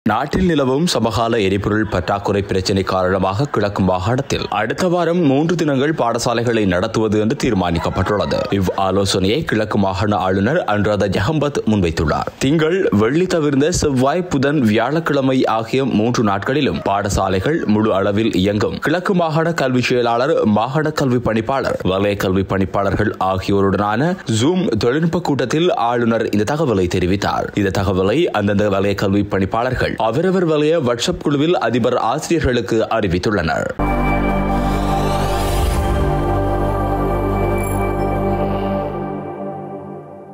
நாட்டில் நிலவும் சமகால எரிபொருள் பற்றாக்குறை பிரச்சினை காரணமாக கிழக்கு மாகாணத்தில் அடுத்த வாரம் மூன்று தினங்கள் பாடசாலைகளை நடத்துவது என்று தீர்மானிக்கப்பட்டுள்ளது இவ் ஆலோசனையை கிழக்கு மாகாண ஆளுநர் அன்றாத ஜஹம்பத் முன்வைத்துள்ளார் திங்கள் வெள்ளி தவிர்ந்த செவ்வாய் புதன் வியாழக்கிழமை ஆகிய மூன்று நாட்களிலும் பாடசாலைகள் முழு அளவில் இயங்கும் கிழக்கு மாகாண கல்வி செயலாளர் மாகாண கல்வி பணிப்பாளர் வலய கல்வி பணிப்பாளர்கள் ஆகியோருடனான ஜூம் தொழில்நுட்ப கூட்டத்தில் ஆளுநர் இந்த தகவலை தெரிவித்தார் இந்த தகவலை அந்தந்த வலய கல்வி பணிப்பாளர்கள் அவரவர் வலய வாட்ஸ்அப் குழுவில் அதிபர் ஆசிரியர்களுக்கு அறிவித்துள்ளனர்